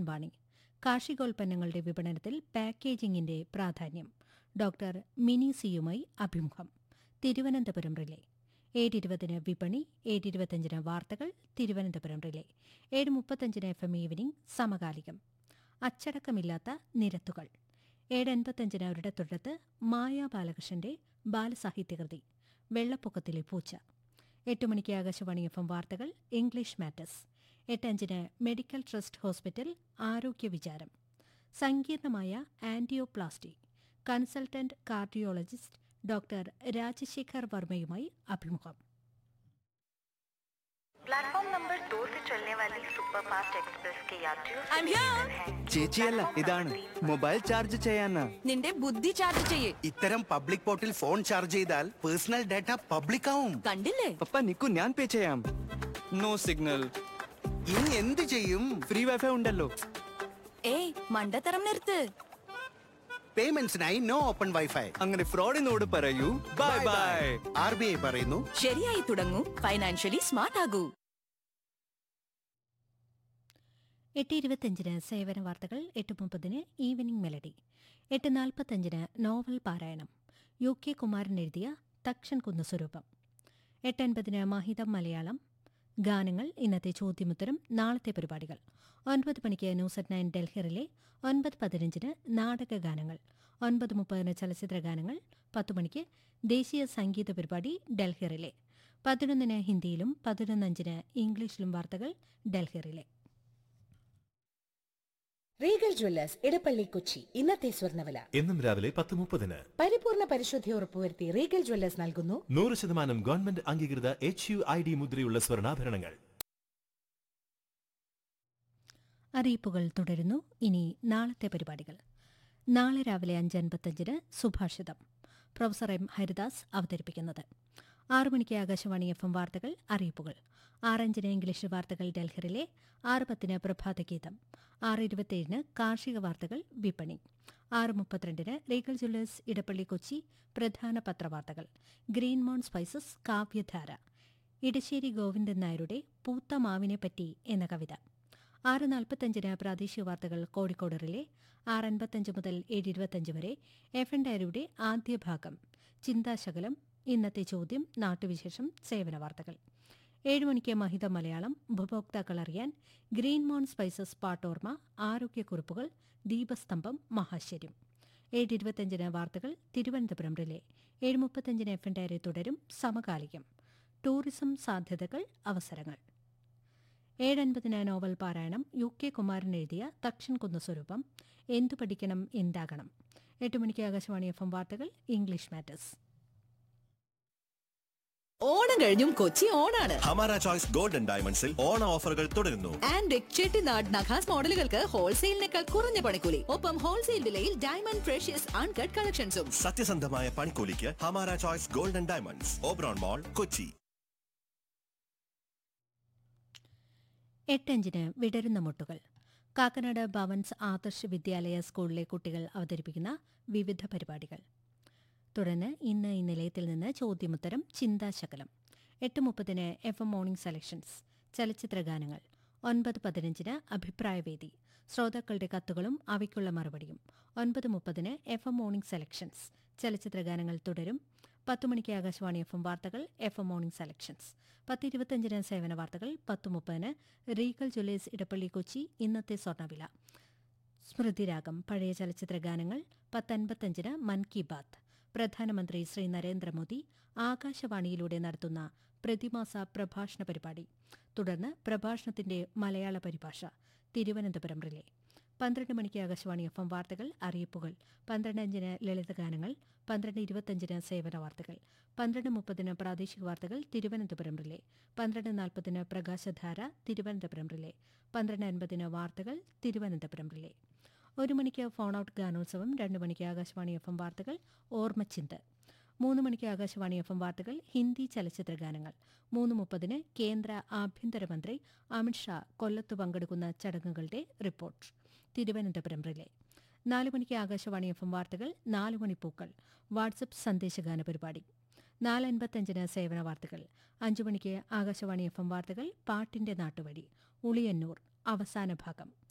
വാണി കാർഷികോൽപ്പന്നങ്ങളുടെ വിപണനത്തിൽ പാക്കേജിംഗിന്റെ പ്രാധാന്യം doctor mini സിയുമായി അഭിമുഖം Thiruvananthapuram relay ഏഴ് ഇരുപതിന് വിപണി ഏഴ് ഇരുപത്തഞ്ചിന് വാർത്തകൾ തിരുവനന്തപുരം റിലേ ഏഴ് മുപ്പത്തഞ്ചിന് എഫ് എം ഈവനിംഗ് സമകാലികം അച്ചടക്കമില്ലാത്ത നിരത്തുകൾ ഏഴ് എൺപത്തഞ്ചിന് ഒരിടത്തൊരിടത്ത് മായ ബാലകൃഷ്ണന്റെ ബാലസാഹിത്യകൃതി വെള്ളപ്പൊക്കത്തിലെ പൂച്ച എട്ട് മണിക്ക് ആകാശവാണി എഫ് എം വാർത്തകൾ ഇംഗ്ലീഷ് മാറ്റേഴ്സ് എട്ട് അഞ്ചിന് മെഡിക്കൽ ട്രസ്റ്റ് ഹോസ്പിറ്റൽ ആരോഗ്യ വിചാരം സങ്കീർണമായ angioplasty consultant cardiologist doctor Rajasekhar വർമ്മയുമായി അഭിമുഖം प्लेटफॉर्म नंबर दो से चलने वाली सुपरफास्ट एक्सप्रेस के यात्रियों से I'm here. निवेदन है ചേച്ചിയല്ല ഇതാണ് മൊബൈൽ ചാർജ് ചെയ്യാനാ നിന്റെ ബുദ്ധി ചാർജ് ചെയ്യേ ഇത്തരം പബ്ലിക് പോർട്ടിൽ ഫോൺ ചാർജ് ചെയ്താൽ പേഴ്സണൽ ഡാറ്റ പബ്ലിക് ആവും കണ്ടില്ലേ പപ്പ നിക്കു ഞാൻ പേ ചെയ്യാം നോ സിഗ്നൽ ഇനി എന്ത് ചെയ്യും ഫ്രീ വൈഫൈ ഉണ്ടല്ലോ ഏയ് മണ്ടത്തരം നിർത്ത് പേയ്മെന്റ്സിനായി നോ ഓപ്പൺ വൈഫൈ അങ്ങനെ ഫ്രോഡിനോട് പറയൂ bye bye R B I പറയുന്നു ശരിയായി തുടങ്ങൂ ഫൈനാൻഷ്യലി സ്മാർട്ട് ആകൂ എട്ട് ഇരുപത്തഞ്ചിന് സേവന വാർത്തകൾ എട്ട് മുപ്പതിന് ഈവനിംഗ് മെലഡി എട്ട് നാൽപ്പത്തഞ്ചിന് നോവൽ പാരായണം യു കെ കുമാരൻ എഴുതിയ തക്ഷൻ കുന്ന സ്വരൂപം എട്ട് അൻപതിന് മഹിതം മലയാളം ഗാനങ്ങൾ ഇന്നത്തെ ചോദ്യമുത്തരം നാളത്തെ പരിപാടികൾ ഒൻപത് മണിക്ക് ന്യൂസ് അറ്റ് നയൻ ഡൽഹിറിലെ ഒൻപത് പതിനഞ്ചിന് നാടക ഗാനങ്ങൾ ഒൻപത് മുപ്പതിന് ചലച്ചിത്ര ഗാനങ്ങൾ പത്ത് മണിക്ക് ദേശീയ സംഗീത പരിപാടി ഡൽഹിറിലെ പതിനൊന്നിന് ഹിന്ദിയിലും പതിനൊന്നഞ്ചിന് ഇംഗ്ലീഷിലും വാർത്തകൾ ഡൽഹിറിലെ റീഗൽ ജ്വല്ലേഴ്സ് ഇടപ്പള്ളി കൊച്ചി ഇന്നത്തെ സ്വർണ്ണവില എന്നും രാവിലെ പത്ത് മുപ്പതിന് പരിപൂർണ പരിശുദ്ധി ഉറപ്പുവരുത്തി റീഗൽ ജ്വല്ലേഴ്സ് നൽകുന്നു നൂറ് ശതമാനം ഗവൺമെന്റ് അംഗീകൃത എച്ച് യു ഐ ഡി മുദ്രയുള്ള സ്വർണ്ണാഭരണങ്ങൾ അറിയിപ്പുകൾ തുടരുന്നു ഇനി നാളത്തെ പരിപാടികൾ നാളെ രാവിലെ അഞ്ച് അൻപത്തഞ്ചിന് സുഭാഷിതം പ്രൊഫസർ എം ഹരിദാസ് അവതരിപ്പിക്കുന്നത് ആറു മണിക്ക് ആകാശവാണി എഫ് എം വാർത്തകൾ അറിയിപ്പുകൾ ആറഞ്ചിന് ഇംഗ്ലീഷ് വാർത്തകൾ ഡൽഹിറിലെ ആറ് പത്തിന് പ്രഭാതഗീതം ആറ് ഇരുപത്തിയേഴിന് കാർഷിക വാർത്തകൾ വിപണി ആറ് മുപ്പത്തിരണ്ടിന് റീഗൽ ജ്വല്ലേഴ്സ് ഇടപ്പള്ളി കൊച്ചി പ്രധാന പത്രവാർത്തകൾ ഗ്രീൻ മോൺ സ്പൈസസ് കാവ്യധാര ഇടശ്ശേരി ഗോവിന്ദൻ നായരുടെ പൂത്ത മാവിനെപ്പറ്റി എന്ന കവിത ആറ് നാൽപ്പത്തഞ്ചിന് പ്രാദേശിക വാർത്തകൾ കോഴിക്കോട് റിലേ ആറ് അൻപത്തഞ്ച് മുതൽ ഏഴ് ഇരുപത്തഞ്ച് വരെ എഫ് എൻ ഡയറിയുടെ ആദ്യ ഭാഗം ചിന്താശകലം ഇന്നത്തെ ചോദ്യം നാട്ടുവിശേഷം സേവന വാർത്തകൾ ഏഴ് മണിക്ക് മഹിത മലയാളം ഉപഭോക്താക്കൾ അറിയാൻ ഗ്രീൻ മോൺ സ്പൈസസ് പാട്ടോർമ ആരോഗ്യക്കുറിപ്പുകൾ ദീപസ്തംഭം മഹാശ്ചര്യം ഏഴ് ഇരുപത്തഞ്ചിന് വാർത്തകൾ തിരുവനന്തപുരം റിലേ ഏഴ് മുപ്പത്തഞ്ചിന് എഫ് എൻ ഡയറി തുടരും സമകാലികം ടൂറിസം സാധ്യതകൾ അവസരങ്ങൾ ഏഴൻപതിന് നോവൽ പാരായണം യു കെ കുമാരൻ എഴുതിയ തക്ഷൻ കുന്ന സ്വരൂപം എന്തു പഠിക്കണം എന്താകണം എട്ട് മണിക്ക് ആകാശവാണി എഫ് എം വാർത്തകൾ ഇംഗ്ലീഷ് മാറ്റേഴ്സ് ഓണം കഴിഞ്ഞും കൊച്ചി ഓണാണ് ഹമാര ചോയ്സ് ഗോൾഡൻ ഡയമണ്ട്സിൽ ഓണ ഓഫറുകൾ തുടരുന്നു ആൻഡ് ചെട്ടിനാട് നഖാസ് മോഡലുകൾക്ക് ഹോൾസെയിലിനേക്കാൾ കുറഞ്ഞ പണിക്കൂലി ഒപ്പം ഹോൾസെയിൽ വിലയിൽ ഡയമണ്ട് ഫ്രഷ്യസ് അൺകട്ട് കളക്ഷൻസും സത്യസന്ധമായ പണിക്കൂലിക്ക് Hamara choice golden diamonds Oberon Mall Kochi എട്ടഞ്ചിന് വിടരുന്ന മുട്ടുകൾ കാക്കനാട് ഭവൻസ് ആദർശ് വിദ്യാലയ സ്കൂളിലെ കുട്ടികൾ അവതരിപ്പിക്കുന്ന വിവിധ പരിപാടികൾ തുടർന്ന് ഇന്ന് ഈ നിലയത്തിൽ നിന്ന് ചോദ്യമുത്തരം ചിന്താശകലം എട്ട് മുപ്പതിന് എഫ് എം മോർണിംഗ് സെലക്ഷൻസ് ചലച്ചിത്ര ഗാനങ്ങൾ ഒൻപത് പതിനഞ്ചിന് അഭിപ്രായവേദി ശ്രോതാക്കളുടെ കത്തുകളും അവയ്ക്കുള്ള മറുപടിയും ഒൻപത് മുപ്പതിന് എഫ് എം മോർണിംഗ് സെലക്ഷൻസ് ചലച്ചിത്ര ഗാനങ്ങൾ തുടരും പത്ത് മണിക്ക് ആകാശവാണി എഫ് എം വാർത്തകൾ എഫ് എം മോർണിംഗ് സെലക്ഷൻസ് പത്ത് ഇരുപത്തഞ്ചിന് സേവന വാർത്തകൾ പത്ത് മുപ്പതിന് റീഗൽ ജ്വല്ലേഴ്സ് ഇടപ്പള്ളി കൊച്ചി ഇന്നത്തെ സ്വർണ്ണവില സ്മൃതിരാഗം പഴയ ചലച്ചിത്ര ഗാനങ്ങൾ പത്തൻപത്തഞ്ചിന് മൻ കി ബാത്ത് പ്രധാനമന്ത്രി ശ്രീ നരേന്ദ്രമോദി ആകാശവാണിയിലൂടെ നടത്തുന്ന പ്രതിമാസ പ്രഭാഷണ പരിപാടി തുടർന്ന് പ്രഭാഷണത്തിന്റെ മലയാള പരിഭാഷ തിരുവനന്തപുരം റിലേ പന്ത്രണ്ട് മണിക്ക് ആകാശവാണി എഫ് എം വാർത്തകൾ അറിയിപ്പുകൾ പന്ത്രണ്ട് അഞ്ചിന് ലളിതഗാനങ്ങൾ പന്ത്രണ്ട് ഇരുപത്തഞ്ചിന് സേവന വാർത്തകൾ പന്ത്രണ്ട് മുപ്പതിന് പ്രാദേശിക വാർത്തകൾ തിരുവനന്തപുരം റിലേ പന്ത്രണ്ട് നാൽപ്പതിന് പ്രകാശധാര തിരുവനന്തപുരം റിലേ പന്ത്രണ്ട് അൻപതിന് വാർത്തകൾ തിരുവനന്തപുരം റിലേ ഒരു മണിക്ക് ഫോൺ ഔട്ട് ഗാനോത്സവം രണ്ട് മണിക്ക് ആകാശവാണി എഫ് എം വാർത്തകൾ ഓർമ്മച്ചിന്ത് മൂന്ന് മണിക്ക് ആകാശവാണി എഫ് എം വാർത്തകൾ ഹിന്ദി ചലച്ചിത്ര ഗാനങ്ങൾ മൂന്ന് മുപ്പതിന് കേന്ദ്ര ആഭ്യന്തരമന്ത്രി അമിത്ഷാ കൊല്ലത്ത് പങ്കെടുക്കുന്ന ചടങ്ങുകളുടെ റിപ്പോർട്ട് തിരുവനന്തപുരം റിലേ നാല് മണിക്ക് ആകാശവാണി എഫ് എം വാർത്തകൾ നാല് മണിപ്പൂക്കൾ വാട്സപ്പ് സന്ദേശഗാന പരിപാടി നാല് അൻപത്തഞ്ചിന് സേവന വാർത്തകൾ അഞ്ചു മണിക്ക് ആകാശവാണി എഫ് എം വാർത്തകൾ പാട്ടിന്റെ നാട്ടുവഴി ഉളിയന്നൂർ അവസാന ഭാഗം